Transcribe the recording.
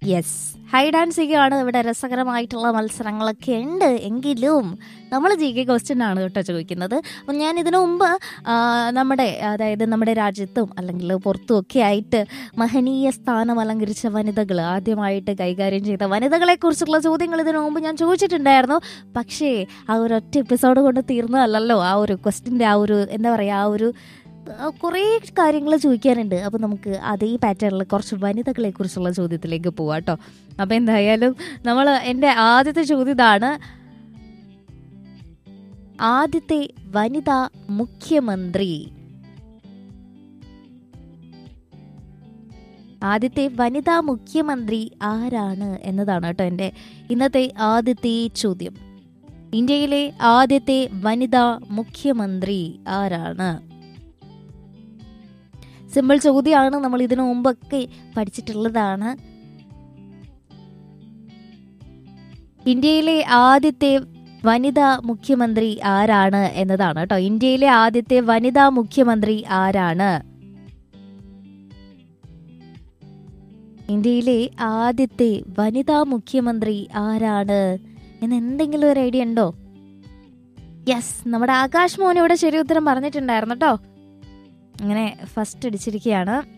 yes hide and സീക്കാണ് ഇവിടെ രസകരമായിട്ടുള്ള മത്സരങ്ങളൊക്കെ ഉണ്ട് എങ്കിലും നമ്മൾ ജി കെ ക്വസ്റ്റ്യൻ ആണ് കേട്ടോ ചോദിക്കുന്നത് അപ്പം ഞാൻ ഇതിനു മുമ്പ് ആ, നമ്മുടെ അതായത് നമ്മുടെ രാജ്യത്തും അല്ലെങ്കിൽ പുറത്തും ഒക്കെ ആയിട്ട് മഹനീയ സ്ഥാനം അലങ്കരിച്ച വനിതകൾ ആദ്യമായിട്ട് കൈകാര്യം ചെയ്ത വനിതകളെ കുറിച്ചുള്ള ചോദ്യങ്ങൾ ഇതിനു മുമ്പ് ഞാൻ ചോദിച്ചിട്ടുണ്ടായിരുന്നു പക്ഷേ ആ ഒരു ഒറ്റ എപ്പിസോഡ് കൊണ്ട് തീർന്നതല്ലല്ലോ ആ ഒരു ക്വസ്റ്റിൻ്റെ ആ ഒരു എന്താ പറയുക ആ ഒരു ആ, കുറേ കാര്യങ്ങൾ ചോദിക്കാനുണ്ട് അപ്പോൾ നമുക്ക് അതേ പാറ്റേണിൽ കുറച്ച് വനിതകളെ കുറിച്ചുള്ള ചോദ്യത്തിലേക്ക് പോവാം കേട്ടോ അപ്പോൾ എന്തായാലും നമ്മൾ എൻ്റെ ആദ്യത്തെ ചോദ്യം ഇതാണ് ആദ്യത്തെ വനിതാ മുഖ്യമന്ത്രി ആദ്യത്തെ വനിതാ മുഖ്യമന്ത്രി ആരാണ് എന്നതാണ് കേട്ടോ എൻ്റെ ഇന്നത്തെ ആദ്യത്തെ ചോദ്യം ഇന്ത്യയിലെ ആദ്യത്തെ വനിതാ മുഖ്യമന്ത്രി ആരാണ് സിമ്പിൾ ചോദ്യമാണ് നമ്മൾ ഇതിനു മുമ്പൊക്കെ പഠിച്ചിട്ടുള്ളതാണ് ഇന്ത്യയിലെ ആദ്യത്തെ വനിതാ മുഖ്യമന്ത്രി ആരാണ് എന്നതാണ് കേട്ടോ ഇന്ത്യയിലെ ആദ്യത്തെ വനിതാ മുഖ്യമന്ത്രി ആരാണ് ഇന്ത്യയിലെ ആദ്യത്തെ വനിതാ മുഖ്യമന്ത്രി ആരാണ് എന്ന് എന്തെങ്കിലും ഒരു ഐഡിയ ഉണ്ടോ യെസ് നമ്മുടെ ആകാശ് മോൻ ഇവിടെ ശരി ഉത്തരം പറഞ്ഞിട്ടുണ്ടായിരുന്നു കേട്ടോ അങ്ങനെ ഫസ്റ്റ് അടിച്ചിരിക്കുകയാണ്